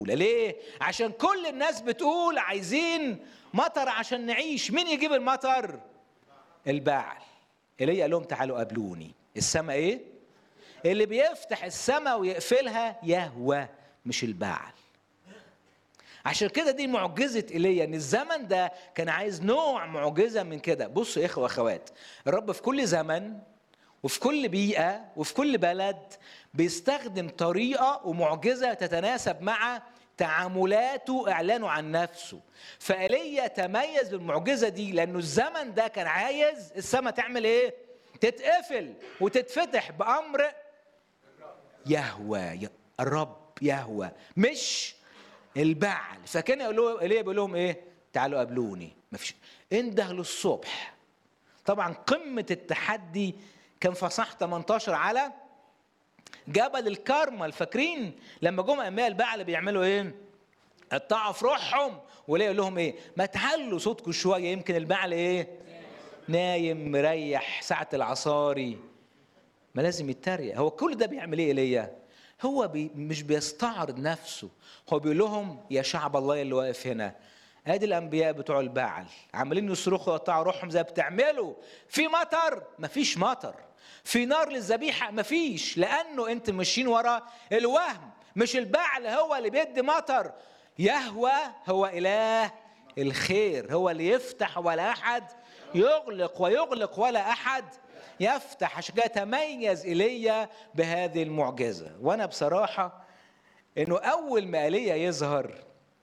ليه عشان كل الناس بتقول عايزين مطر عشان نعيش مين يجيب المطر البعل ايليا قال لهم تعالوا قابلوني السماء ايه اللي بيفتح السماء ويقفلها يهوى مش البعل عشان كده دي معجزة ايليا ان الزمن ده كان عايز نوع معجزة من كده بصوا يا اخوة واخوات الرب في كل زمن وفي كل بيئة وفي كل بلد بيستخدم طريقة ومعجزة تتناسب مع تعاملاته اعلانه عن نفسه فايليا تميز بالمعجزة دي لانه الزمن ده كان عايز السماء تعمل ايه تتقفل وتتفتح بامر يهوى الرب يهوى مش البعل فكان يقول له ايليا بيقول لهم ايه تعالوا قابلوني مفيش انده للصبح طبعا قمه التحدي كان في صح 18 على جبل الكرمل فاكرين لما جم انبياء البعل بيعملوا ايه قطعوا في روحهم وليه يقول لهم ايه ما تعلوا صوتكم شويه يمكن البعل ايه نايم مريح ساعه العصاري ما لازم يتريق هو كل ده بيعمل ايه ايليا هو بي مش بيستعرض نفسه هو بيقول لهم يا شعب الله اللي واقف هنا ادي الانبياء بتوع البعل عمالين يصرخوا ويقطعوا روحهم زي بتعملوا في مطر مفيش مطر في نار للذبيحه مفيش لانه انت ماشيين ورا الوهم مش البعل هو اللي بيدي مطر يهوى هو اله الخير هو اللي يفتح ولا احد يغلق ويغلق ولا احد يفتح عشان كده تميز ايليا بهذه المعجزه وانا بصراحه انه اول ما ايليا يظهر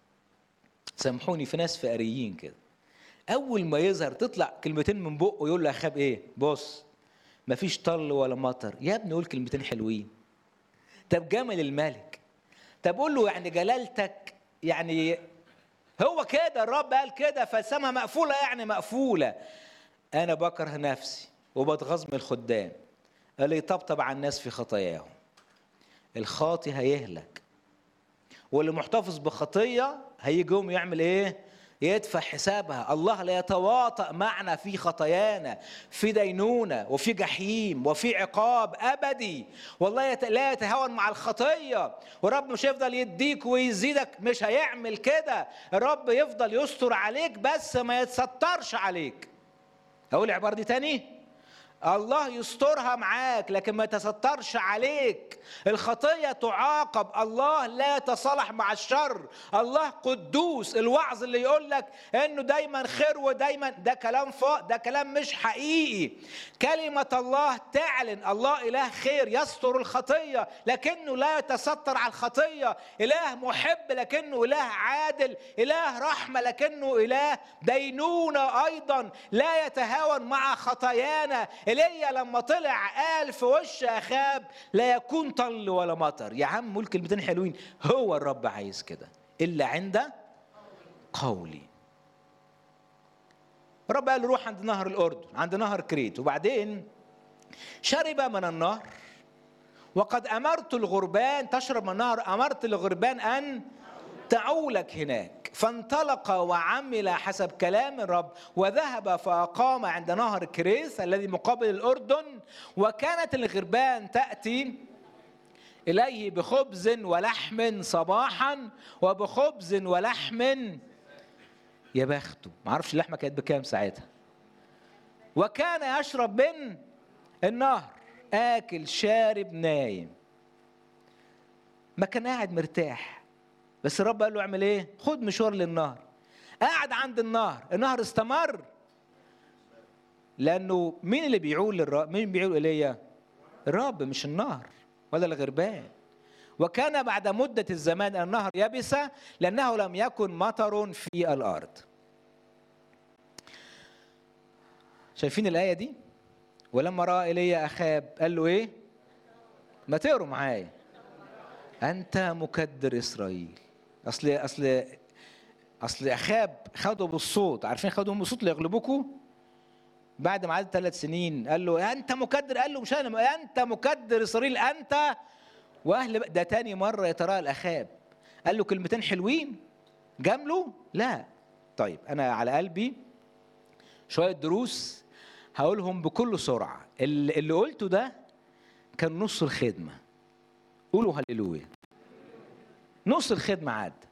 سامحوني في ناس فقريين كده اول ما يظهر تطلع كلمتين من بقه يقول له اخاب ايه بص مفيش طل ولا مطر يا ابني قول كلمتين حلوين طب جمل الملك طب قول له يعني جلالتك يعني هو كده الرب قال كده فالسما مقفوله يعني مقفوله انا بكره نفسي وبتغاظ من الخدام قال لي يطبطب على الناس في خطاياهم الخاطي هيهلك واللي محتفظ بخطيه هيجي يوم يعمل ايه يدفع حسابها الله لا يتواطأ معنا في خطايانا في دينونة وفي جحيم وفي عقاب أبدي والله يت... لا يتهاون مع الخطية ورب مش هيفضل يديك ويزيدك مش هيعمل كده الرب يفضل يستر عليك بس ما يتسترش عليك أقول العبارة دي تاني الله يسترها معاك لكن ما يتسترش عليك الخطية تعاقب الله لا يتصالح مع الشر الله قدوس الوعظ اللي يقول لك انه دايما خير ودايما ده كلام فوق ده كلام مش حقيقي كلمة الله تعلن الله إله خير يستر الخطية لكنه لا يتستر على الخطية إله محب لكنه إله عادل إله رحمة لكنه إله دينونة أيضا لا يتهاون مع خطايانا ايليا لما طلع قال في وش اخاب لا يكون طل ولا مطر يا عم قول كلمتين حلوين هو الرب عايز كده الا عند قولي الرب قال روح عند نهر الاردن عند نهر كريت وبعدين شرب من النهر وقد امرت الغربان تشرب من النهر امرت الغربان ان تعولك هناك فانطلق وعمل حسب كلام الرب وذهب فأقام عند نهر كريث الذي مقابل الأردن وكانت الغربان تأتي إليه بخبز ولحم صباحا وبخبز ولحم يا بخته ما اعرفش اللحمه كانت بكام ساعتها وكان يشرب من النهر اكل شارب نايم ما كان قاعد مرتاح بس الرب قال له اعمل ايه خد مشوار للنهر قاعد عند النهر النهر استمر لانه مين اللي بيعول للرب مين بيعول ايليا الرب مش النهر ولا الغربان وكان بعد مدة الزمان النهر يبس لأنه لم يكن مطر في الأرض شايفين الآية دي ولما رأى إيليا أخاب قال له إيه ما تقروا معايا أنت مكدر إسرائيل أصل أصل أصل أخاب خدوا بالصوت عارفين خدوا بالصوت ليغلبوكوا بعد ما عدت ثلاث سنين قال له أنت مكدر قال له مش أنا أنت مكدر إسرائيل أنت واهل ده تاني مره يتراءى الاخاب قال له كلمتين حلوين جامله لا طيب انا على قلبي شويه دروس هقولهم بكل سرعه اللي, اللي قلته ده كان نص الخدمه قولوا هللويا نص الخدمه عدى